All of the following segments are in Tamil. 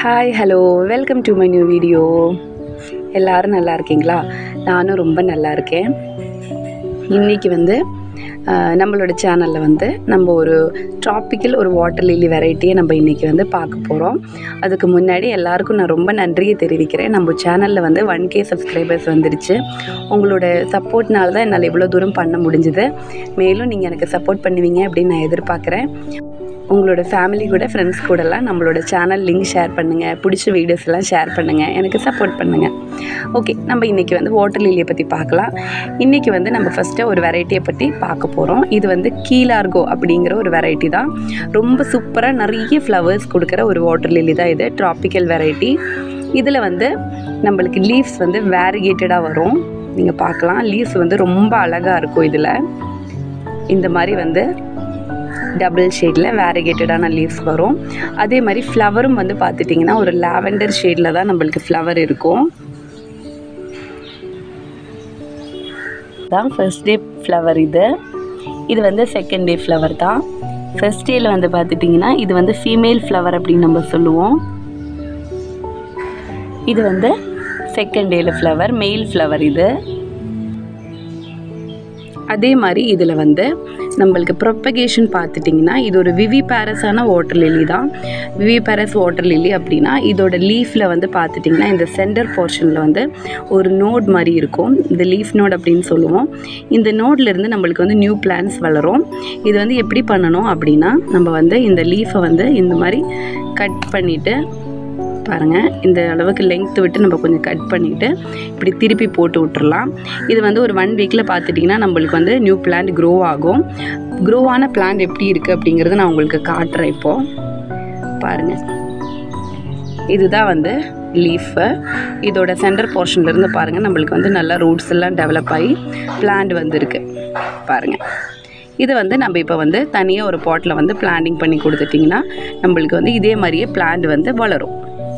hi hello welcome to my new video எல்லாரும் நல்லா இருக்கீங்களா நானும் ரொம்ப நல்லா இருக்கேன் இன்றைக்கி வந்து ஆஹ், நம்மளோட சேனலில் வந்து நம்ம ஒரு ட்ராபிக்கல் ஒரு வாட்டர் லில்லி வெரைட்டியை நம்ம இன்றைக்கி வந்து பார்க்க போகிறோம் அதுக்கு முன்னாடி எல்லாருக்கும் நான் ரொம்ப நன்றியை தெரிவிக்கிறேன் நம்ம சேனலில் வந்து ஒன் கே சப்ஸ்கிரைபர்ஸ் வந்துருச்சு உங்களோட சப்போர்ட்னால தான் என்னால் இவ்வளோ தூரம் பண்ண முடிஞ்சுது மேலும் நீங்கள் எனக்கு சப்போர்ட் பண்ணுவீங்க அப்படின்னு நான் எதிர்பார்க்குறேன் உங்களோட ஃபேமிலி கூட ஃப்ரெண்ட்ஸ் கூடலாம் நம்மளோட சேனல் லிங்க் ஷேர் பண்ணுங்கள் பிடிச்ச வீடியோஸ் எல்லாம் ஷேர் பண்ணுங்கள் எனக்கு சப்போர்ட் பண்ணுங்கள் ஓகே நம்ம இன்றைக்கி வந்து வாட்டர் லில்லியை பற்றி பார்க்கலாம் இன்றைக்கி வந்து நம்ம ஃபஸ்ட்டு ஒரு வெரைட்டியை பற்றி பார்க்க போகிறோம் இது வந்து கீலார்கோ அப்படிங்கிற ஒரு வெரைட்டி தான் ரொம்ப சூப்பராக நிறைய ஃப்ளவர்ஸ் கொடுக்குற ஒரு வாட்டர் லில்லி தான் இது ட்ராபிக்கல் வெரைட்டி இதில் வந்து நம்மளுக்கு லீவ்ஸ் வந்து வேரிகேட்டடாக வரும் நீங்கள் பார்க்கலாம் லீவ்ஸ் வந்து ரொம்ப அழகாக இருக்கும் இதில் இந்த மாதிரி வந்து டபுள் ஷேடில் வேரிகேட்டடான லீவ்ஸ் வரும் அதே மாதிரி ஃப்ளவரும் வந்து பார்த்துட்டிங்கன்னா ஒரு லாவெண்டர் ஷேடில் தான் நம்மளுக்கு ஃப்ளவர் இருக்கும் தான் ஃபர்ஸ்ட் டே ஃப்ளவர் இது இது வந்து செகண்ட் டே ஃப்ளவர் தான் ஃபர்ஸ்ட் டேயில் வந்து பார்த்துட்டிங்கன்னா இது வந்து ஃபீமேல் ஃப்ளவர் அப்படின்னு நம்ம சொல்லுவோம் இது வந்து செகண்ட் டேயில் ஃப்ளவர் மெயில் ஃப்ளவர் இது அதே மாதிரி இதில் வந்து நம்மளுக்கு ப்ரொப்பகேஷன் பார்த்துட்டிங்கன்னா இது ஒரு விவி பேரஸான வாட்டர் லில்லி தான் விவி பேரஸ் வாட்டர் லில்லி அப்படின்னா இதோட லீஃபில் வந்து பார்த்துட்டிங்கன்னா இந்த சென்டர் போர்ஷனில் வந்து ஒரு நோட் மாதிரி இருக்கும் இந்த லீஃப் நோட் அப்படின்னு சொல்லுவோம் இந்த நோட்லேருந்து நம்மளுக்கு வந்து நியூ பிளான்ஸ் வளரும் இது வந்து எப்படி பண்ணணும் அப்படின்னா நம்ம வந்து இந்த லீஃபை வந்து இந்த மாதிரி கட் பண்ணிவிட்டு பாருங்கள் இந்த அளவுக்கு லெங்த் விட்டு நம்ம கொஞ்சம் கட் பண்ணிவிட்டு இப்படி திருப்பி போட்டு விட்டுறலாம் இது வந்து ஒரு ஒன் வீக்கில் பார்த்துட்டிங்கன்னா நம்மளுக்கு வந்து நியூ பிளான்ட் க்ரோ ஆகும் க்ரோ ஆன பிளான்ட் எப்படி இருக்குது அப்படிங்கிறத நான் உங்களுக்கு காட்டுறேன் இப்போது பாருங்கள் இதுதான் வந்து லீஃபு இதோட சென்டர் போர்ஷன்லேருந்து பாருங்கள் நம்மளுக்கு வந்து நல்லா ரூட்ஸ் எல்லாம் டெவலப் ஆகி பிளான்ட் வந்துருக்கு பாருங்கள் இது வந்து நம்ம இப்போ வந்து தனியாக ஒரு பாட்டில் வந்து பிளான்டிங் பண்ணி கொடுத்துட்டிங்கன்னா நம்மளுக்கு வந்து இதே மாதிரியே பிளான்ட் வந்து வளரும்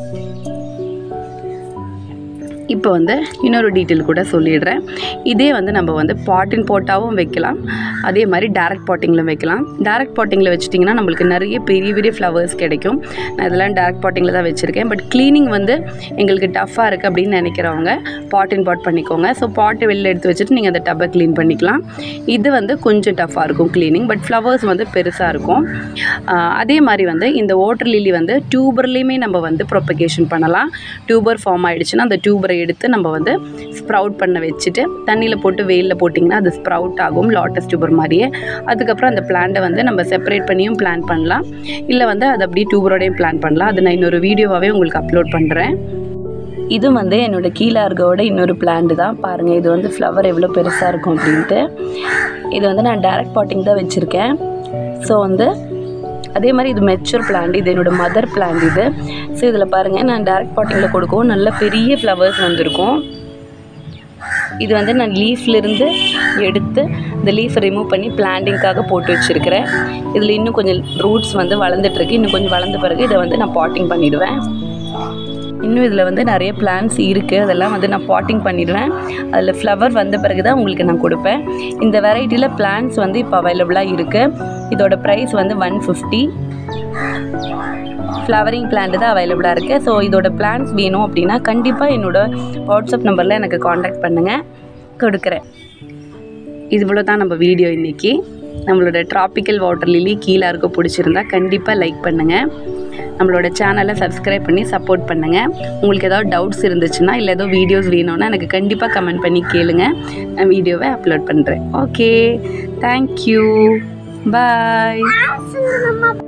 இப்போ வந்து இன்னொரு டீட்டெயில் கூட சொல்லிடுறேன் இதே வந்து நம்ம வந்து பாட்டின் போட்டாவும் வைக்கலாம் அதே மாதிரி டேரக்ட் பாட்டிங்கில் வைக்கலாம் டேரக்ட் பாட்டிங்கில் வச்சிட்டிங்கன்னா நம்மளுக்கு நிறைய பெரிய பெரிய ஃப்ளவர்ஸ் கிடைக்கும் நான் இதெல்லாம் டேரக்ட் பாட்டிங்கில் தான் வச்சுருக்கேன் பட் க்ளீனிங் வந்து எங்களுக்கு டஃப்பாக இருக்குது அப்படின்னு நினைக்கிறவங்க பாட்டின் பாட் பண்ணிக்கோங்க ஸோ பாட்டை வெளில எடுத்து வச்சுட்டு நீங்கள் அந்த டப்பை க்ளீன் பண்ணிக்கலாம் இது வந்து கொஞ்சம் டஃப்பாக இருக்கும் க்ளீனிங் பட் ஃப்ளவர்ஸ் வந்து பெருசாக இருக்கும் ஆஹ் அதே மாதிரி வந்து இந்த வாட்டர் லில்லி வந்து டியூபர்லேயுமே நம்ம வந்து ப்ரொப்பகேஷன் பண்ணலாம் டியூபர் ஃபார்ம் ஆயிடுச்சுன்னா அந்த டியூபரை எடுத்து நம்ம வந்து ஸ்ப்ரவுட் பண்ண வச்சுட்டு தண்ணியில் போட்டு வெயிலில் போட்டிங்கன்னா அது ஸ்ப்ரவுட் ஆகும் லாட்டஸ் டியூபர் மாதிரியே அதுக்கப்புறம் அந்த பிளான்ட்டை வந்து நம்ம செப்பரேட் பண்ணியும் பிளான் பண்ணலாம் இல்லை வந்து அது அப்படியே டியூபரோடையும் பிளான் பண்ணலாம் அது நான் இன்னொரு வீடியோவாகவே உங்களுக்கு அப்லோட் பண்ணுறேன் இது வந்து என்னோட கீழே இருக்கவோட இன்னொரு பிளான்ட் தான் பாருங்கள் இது வந்து ஃப்ளவர் எவ்வளோ பெருசாக இருக்கும் அப்படின்ட்டு இது வந்து நான் டைரக்ட் பாட்டிங் தான் வச்சுருக்கேன் ஸோ வந்து அதே மாதிரி இது மெச்சூர் பிளான்ட் இது என்னோட மதர் பிளான்ட் இது ஸோ இதில் பாருங்கள் நான் டைரக்ட் பாட்டிங்கில் கொடுக்கவும் நல்ல பெரிய ஃப்ளவர்ஸ் வந்திருக்கும் இது வந்து நான் லீஃப்லேருந்து எடுத்து இந்த லீஃபை ரிமூவ் பண்ணி பிளான்டிங்காக போட்டு வச்சுருக்கிறேன் இதில் இன்னும் கொஞ்சம் ரூட்ஸ் வந்து வளர்ந்துட்டுருக்கு இன்னும் கொஞ்சம் வளர்ந்த பிறகு இதை வந்து நான் பாட்டிங் பண்ணிடுவேன் இன்னும் இதில் வந்து நிறைய பிளான்ஸ் இருக்குது அதெல்லாம் வந்து நான் பாட்டிங் பண்ணிடுவேன் அதில் ஃப்ளவர் வந்த பிறகு தான் உங்களுக்கு நான் கொடுப்பேன் இந்த வெரைட்டியில் பிளான்ஸ் வந்து இப்போ அவைலபிளாக இருக்குது இதோட ப்ரைஸ் வந்து ஒன் ஃபிஃப்டி ஃப்ளவரிங் பிளான்ட் தான் அவைலபிளாக இருக்குது ஸோ இதோட பிளான்ஸ் வேணும் அப்படின்னா கண்டிப்பாக என்னோட வாட்ஸ்அப் நம்பரில் எனக்கு காண்டாக்ட் பண்ணுங்கள் கொடுக்குறேன் இது இவ்வளோ தான் நம்ம வீடியோ இன்றைக்கி நம்மளோட ட்ராபிக்கல் வாட்டர் லில்லி கீழே இருக்க பிடிச்சிருந்தா கண்டிப்பாக லைக் பண்ணுங்கள் நம்மளோட சேனலை சப்ஸ்கிரைப் பண்ணி சப்போர்ட் பண்ணுங்கள் உங்களுக்கு ஏதாவது டவுட்ஸ் இருந்துச்சுன்னா இல்லை ஏதோ வீடியோஸ் வேணும்னா எனக்கு கண்டிப்பாக கமெண்ட் பண்ணி கேளுங்க நான் வீடியோவை அப்லோட் பண்ணுறேன் ஓகே தேங்க்யூ பாய்